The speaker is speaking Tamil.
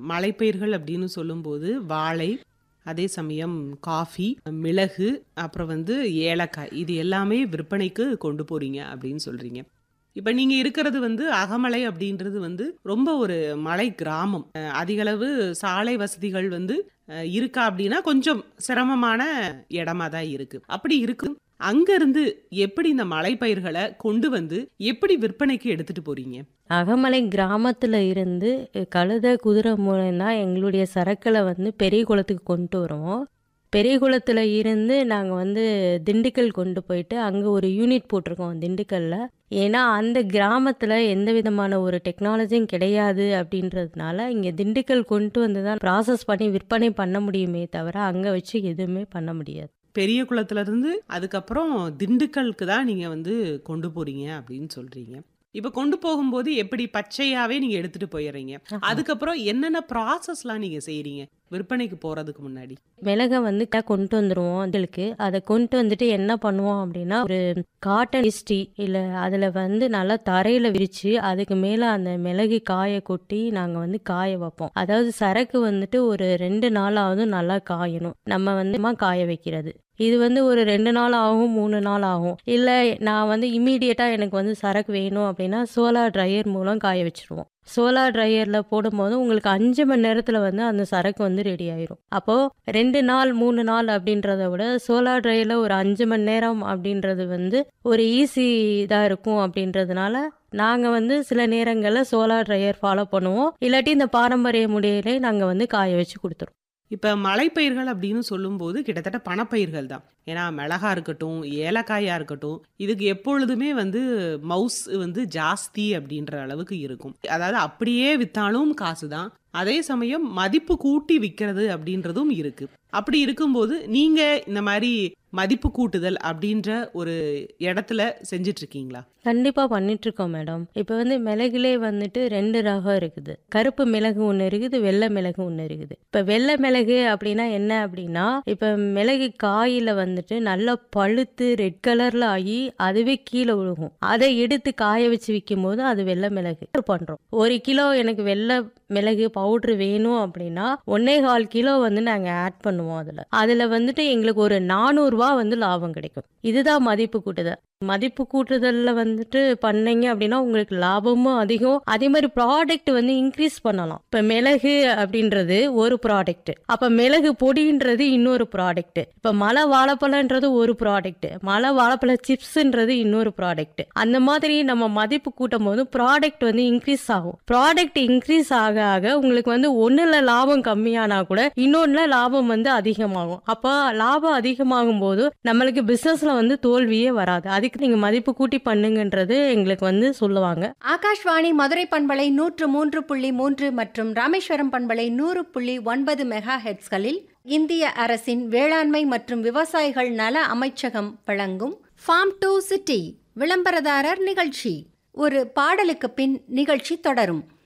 மலைப்பயிர்கள் அப்படின்னு சொல்லும்போது வாழை அதே சமயம் காஃபி மிளகு அப்புறம் வந்து ஏலக்காய் இது எல்லாமே விற்பனைக்கு கொண்டு போறீங்க அப்படின்னு சொல்றீங்க இப்போ நீங்க இருக்கிறது வந்து அகமலை அப்படின்றது வந்து ரொம்ப ஒரு மலை கிராமம் அஹ் அதிகளவு சாலை வசதிகள் வந்து அஹ் இருக்கா அப்படின்னா கொஞ்சம் சிரமமான இடமா தான் இருக்கு அப்படி இருக்கு அங்க இருந்து எப்படி இந்த மலைப்பயிர்களை கொண்டு வந்து எப்படி விற்பனைக்கு எடுத்துட்டு போறீங்க அகமலை கிராமத்தில் இருந்து கழுதை குதிரை மூலம் தான் எங்களுடைய சரக்குகளை வந்து பெரிய குளத்துக்கு கொண்டு வருவோம் பெரிய குளத்தில் இருந்து நாங்கள் வந்து திண்டுக்கல் கொண்டு போயிட்டு அங்கே ஒரு யூனிட் போட்டிருக்கோம் திண்டுக்கல்ல ஏன்னா அந்த கிராமத்தில் எந்த விதமான ஒரு டெக்னாலஜியும் கிடையாது அப்படின்றதுனால இங்கே திண்டுக்கல் கொண்டு வந்து தான் ப்ராசஸ் பண்ணி விற்பனை பண்ண முடியுமே தவிர அங்கே வச்சு எதுவுமே பண்ண முடியாது பெரிய குளத்துல இருந்து அதுக்கப்புறம் திண்டுக்கலுக்கு தான் நீங்க வந்து கொண்டு போறீங்க அப்படின்னு சொல்றீங்க இப்ப கொண்டு போகும்போது எப்படி பச்சையாவே நீங்க எடுத்துட்டு போயிடுறீங்க அதுக்கப்புறம் என்னென்ன ப்ராசஸ்லாம் நீங்க செய்றீங்க விற்பனைக்கு போறதுக்கு முன்னாடி மிளகை வந்து க- கொண்டு வந்துருவோம் அதுக்கு அதை கொண்டு வந்துட்டு என்ன பண்ணுவோம் அப்படின்னா ஒரு காட்டன் இஸ்டி இல்லை அதில் வந்து நல்லா தரையில் விரித்து அதுக்கு மேலே அந்த மிளகு காய கொட்டி நாங்கள் வந்து காய வைப்போம் அதாவது சரக்கு வந்துட்டு ஒரு ரெண்டு நாளாவது நல்லா காயணும் நம்ம வந்து மா காய வைக்கிறது இது வந்து ஒரு ரெண்டு நாள் ஆகும் மூணு நாள் ஆகும் இல்லை நான் வந்து இம்மீடியட்டாக எனக்கு வந்து சரக்கு வேணும் அப்படின்னா சோலார் ட்ரையர் மூலம் காய வச்சிருவோம் சோலார் ட்ரையரில் போடும்போது உங்களுக்கு அஞ்சு மணி நேரத்தில் வந்து அந்த சரக்கு வந்து ரெடி ஆயிரும் அப்போது ரெண்டு நாள் மூணு நாள் அப்படின்றத விட சோலார் ட்ரையரில் ஒரு அஞ்சு மணி நேரம் அப்படின்றது வந்து ஒரு ஈஸி இதாக இருக்கும் அப்படின்றதுனால நாங்கள் வந்து சில நேரங்களில் சோலார் ட்ரையர் ஃபாலோ பண்ணுவோம் இல்லாட்டி இந்த பாரம்பரிய முறையிலே நாங்கள் வந்து காய வச்சு கொடுத்துருவோம் இப்ப மலைப்பயிர்கள் அப்படின்னு சொல்லும்போது கிட்டத்தட்ட பணப்பயிர்கள் தான் ஏன்னா மிளகா இருக்கட்டும் ஏலக்காயா இருக்கட்டும் இதுக்கு எப்பொழுதுமே வந்து மவுஸ் வந்து ஜாஸ்தி அப்படின்ற அளவுக்கு இருக்கும் அதாவது அப்படியே வித்தாலும் காசு தான் அதே சமயம் மதிப்பு கூட்டி விற்கிறது அப்படின்றதும் இருக்கு அப்படி இருக்கும்போது நீங்க இந்த மாதிரி மதிப்பு கூட்டுதல் அப்படின்ற ஒரு இடத்துல செஞ்சிட்டு இருக்கீங்களா கண்டிப்பாக பண்ணிட்டுருக்கோம் மேடம் இப்போ வந்து மிளகுலே வந்துட்டு ரெண்டு ரகம் இருக்குது கருப்பு மிளகு ஒன்று இருக்குது வெள்ளை மிளகு ஒன்று இருக்குது இப்போ வெள்ளை மிளகு அப்படின்னா என்ன அப்படின்னா இப்போ மிளகு காயில் வந்துட்டு நல்லா பழுத்து ரெட் கலரில் ஆகி அதுவே கீழே விழுகும் அதை எடுத்து காய வச்சு விற்கும் போது அது வெள்ளை மிளகு பண்ணுறோம் ஒரு கிலோ எனக்கு வெள்ளை மிளகு பவுட்ரு வேணும் அப்படின்னா ஒன்னே கால் கிலோ வந்து நாங்கள் ஆட் பண்ணுவோம் அதில் அதில் வந்துட்டு எங்களுக்கு ஒரு நானூறுரூவா வந்து லாபம் கிடைக்கும் இதுதான் மதிப்பு கூட்டுதல் மதிப்பு கூட்டுதல்ல வந்துட்டு பண்ணீங்க அப்படின்னா உங்களுக்கு லாபமும் அதிகம் அதே மாதிரி ப்ராடக்ட் வந்து இன்க்ரீஸ் பண்ணலாம் இப்ப மிளகு அப்படின்றது ஒரு ப்ராடக்ட் அப்ப மிளகு பொடின்றது இன்னொரு ப்ராடக்ட் இப்ப மலை வாழைப்பழம்ன்றது ஒரு ப்ராடக்ட் மலை வாழைப்பழ சிப்ஸ்ன்றது இன்னொரு ப்ராடக்ட் அந்த மாதிரி நம்ம மதிப்பு கூட்டும் போது ப்ராடக்ட் வந்து இன்க்ரீஸ் ஆகும் ப்ராடக்ட் இன்க்ரீஸ் ஆக ஆக உங்களுக்கு வந்து ஒண்ணுல லாபம் கம்மியானா கூட இன்னொன்னுல லாபம் வந்து அதிகமாகும் அப்ப லாபம் அதிகமாகும் போது நம்மளுக்கு பிசினஸ்ல வந்து தோல்வியே வராது அதுக்கு நீங்க மதிப்பு கூட்டி பண்ணுங்கன்றது எங்களுக்கு வந்து சொல்லுவாங்க ஆகாஷ்வாணி மதுரை பண்பலை நூற்று மூன்று புள்ளி மூன்று மற்றும் ராமேஸ்வரம் பண்பலை நூறு புள்ளி ஒன்பது மெகா ஹெட்ஸ்களில் இந்திய அரசின் வேளாண்மை மற்றும் விவசாயிகள் நல அமைச்சகம் வழங்கும் ஃபார்ம் டு சிட்டி விளம்பரதாரர் நிகழ்ச்சி ஒரு பாடலுக்கு பின் நிகழ்ச்சி தொடரும்